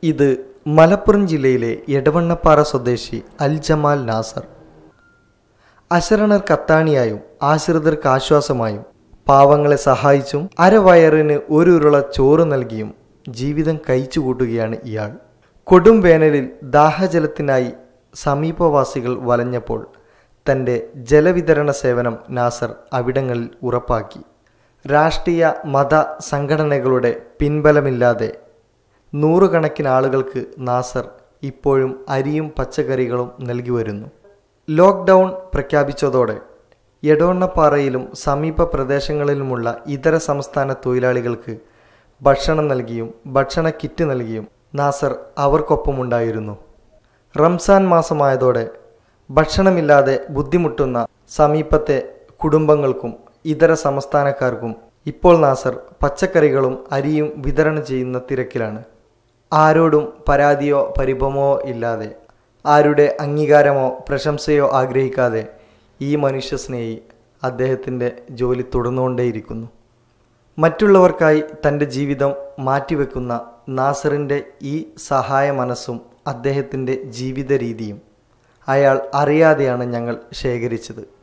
ഇത് മലപ്പുറം ജില്ലയിലെ എടവണ്ണപ്പാറ സ്വദേശി അൽ ജമാൽ നാസർ അശരണർക്ക് അത്താണിയായും ആശ്രിതർക്ക് ആശ്വാസമായും പാവങ്ങളെ സഹായിച്ചും അരവയറിന് ഒരു ഉരുള ചോറ് നൽകിയും ജീവിതം കഴിച്ചു കൂട്ടുകയാണ് ഇയാൾ കൊടും വേനലിൽ ദാഹജലത്തിനായി സമീപവാസികൾ വലഞ്ഞപ്പോൾ തൻ്റെ ജലവിതരണ സേവനം നാസർ അവിടങ്ങളിൽ ഉറപ്പാക്കി രാഷ്ട്രീയ മത സംഘടനകളുടെ പിൻബലമില്ലാതെ നൂറുകണക്കിന് ആളുകൾക്ക് നാസർ ഇപ്പോഴും അരിയും പച്ചക്കറികളും നൽകി വരുന്നു ലോക്ക്ഡൗൺ പ്രഖ്യാപിച്ചതോടെ എടവണ്ണപ്പാറയിലും സമീപ പ്രദേശങ്ങളിലുമുള്ള ഇതര സംസ്ഥാന തൊഴിലാളികൾക്ക് ഭക്ഷണം നൽകിയും ഭക്ഷണ കിറ്റ് നൽകിയും നാസർ അവർക്കൊപ്പമുണ്ടായിരുന്നു റംസാൻ മാസമായതോടെ ഭക്ഷണമില്ലാതെ ബുദ്ധിമുട്ടുന്ന സമീപത്തെ കുടുംബങ്ങൾക്കും ഇതര സംസ്ഥാനക്കാർക്കും ഇപ്പോൾ നാസർ പച്ചക്കറികളും അരിയും വിതരണം ചെയ്യുന്ന തിരക്കിലാണ് ആരോടും പരാതിയോ പരിഭവമോ ഇല്ലാതെ ആരുടെ അംഗീകാരമോ പ്രശംസയോ ആഗ്രഹിക്കാതെ ഈ മനുഷ്യസ്നേഹി അദ്ദേഹത്തിൻ്റെ ജോലി തുടർന്നുകൊണ്ടേയിരിക്കുന്നു മറ്റുള്ളവർക്കായി തൻ്റെ ജീവിതം മാറ്റിവെക്കുന്ന നാസറിൻ്റെ ഈ സഹായ മനസ്സും അദ്ദേഹത്തിൻ്റെ ജീവിത രീതിയും അയാൾ അറിയാതെയാണ് ഞങ്ങൾ ശേഖരിച്ചത്